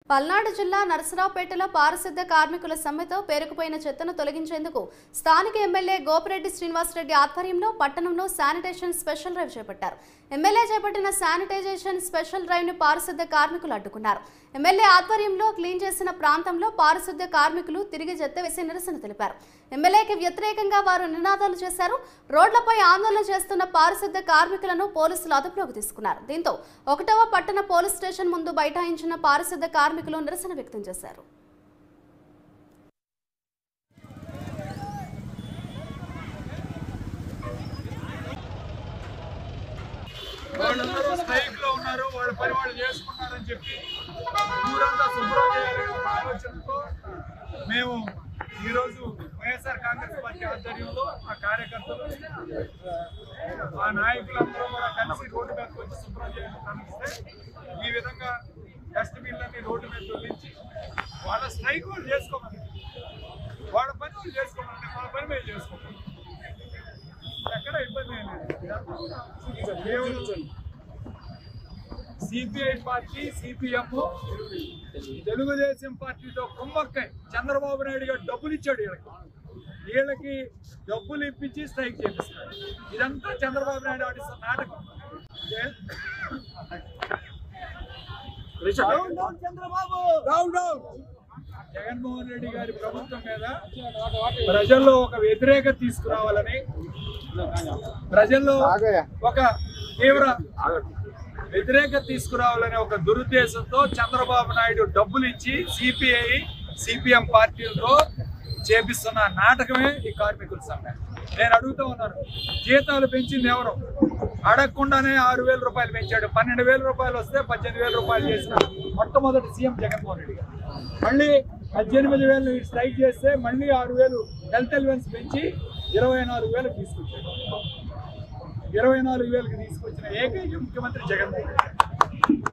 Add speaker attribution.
Speaker 1: పల్నాడు జిల్లా నరసరావుపేటలో పారిశుద్ధ కార్మికుల సమ్మెతో పేరుకుపోయిన చెత్తను తొలగించేందుకు స్థానిక ఎమ్మెల్యే గోపిరెడ్డి శ్రీనివాసరెడ్డి ఆధ్వర్యంలో పట్టణంలో శానిటేషన్ స్పెషల్ డ్రైవ్ చేపట్టారు ఎమ్మెల్యే చేపట్టిన శానిటైజేషన్ స్పెషల్ డ్రైవ్ ను పారిశుద్ధ కార్మికులు అడ్డుకున్నారు ఎమ్మెల్యే ఆధ్వర్యంలో క్లీన్ చేసిన ప్రాంతంలో పారిశుద్ధ కార్మికులు తిరిగి చెత్త వేసి నిరసన తెలిపారు ఎమ్మెల్యేకి వ్యతిరేకంగా వారు నినాదాలు చేశారు రోడ్లపై ఆందోళన చేస్తున్న పారిశుద్ధ కార్మికులను పోలీసులు అదుపులోకి తీసుకున్నారు దీంతో ఒకటవ పట్టణ పోలీస్ స్టేషన్ ముందు బైఠాయించిన పారిశుద్ధ కార్మికులు నిరసన వ్యక్తం చేశారు
Speaker 2: వాళ్ళందరూ స్ట్రైక్ లో ఉన్నారు వాళ్ళ పని వాళ్ళు చేసుకున్నారని చెప్పి ఊరంతా శుభ్రం చేయాలనే ఒక ఆలోచనతో మేము ఈరోజు వైఎస్ఆర్ కాంగ్రెస్ పార్టీ ఆధ్వర్యంలో ఆ కార్యకర్తలు ఆ నాయకులందరూ కూడా కలిసి రోడ్డు మీదకి వచ్చి శుభ్రం చేయడం కనిపిస్తే ఈ విధంగా డస్ట్బిన్లన్నీ రోడ్డు మీద తొలగించి వాళ్ళ స్ట్రైక్ వాళ్ళు చేసుకోమని వాళ్ళ పని వాళ్ళు చేసుకోమని వాళ్ళ పని మేము చేసుకోమని ఎక్కడ ఇబ్బంది ఏం లేదు కేవలం సిపిఐ పార్టీ సిపిఎం తెలుగుదేశం పార్టీతో కుమ్మక్కై చంద్రబాబు నాయుడు గారు డబ్బులు ఇచ్చాడు వీళ్ళకి వీళ్ళకి డబ్బులు ఇప్పించి స్ట్రైక్ చేపిస్తాడు ఇదంతా చంద్రబాబు నాయుడు ఆడిస్తున్న నాటకం ఏ- down down Chandrababu down down Jaganmohan Reddy గారి ప్రభుత్వం మీద ప్రజల్లో ఒక వ్యతిరేకత తీసుకురావాలని ప్రజల్లో ఒక తీవ్ర వ్యతిరేకత తీసుకురావాలనే ఒక దురుద్దేశంతో చంద్రబాబు నాయుడు డబ్బులు ఇచ్చి సిపిఐ సిపిఎం పార్టీలతో చేపిస్తున్న నాటకమే ఈ కార్మికుల సమ్మె నేను అడుగుతూ ఉన్నాను జీతాలు పెంచింది ఎవరు అడగకుండానే ఆరు వేల రూపాయలు పెంచాడు పన్నెండు వేల రూపాయలు వస్తే పద్దెనిమిది వేల రూపాయలు చేసిన మొట్టమొదటి సీఎం జగన్మోహన్ రెడ్డి గారు మళ్ళీ పద్దెనిమిది వేలు స్ట్రైక్ చేస్తే మళ్ళీ ఆరు వేలు హెల్త్ అలవెన్స్ పెంచి ఇరవై నాలుగు వేలకు తీసుకొచ్చాడు ఇరవై నాలుగు వేలకు తీసుకొచ్చిన ఏకైక ముఖ్యమంత్రి జగన్మోహన్ రెడ్డి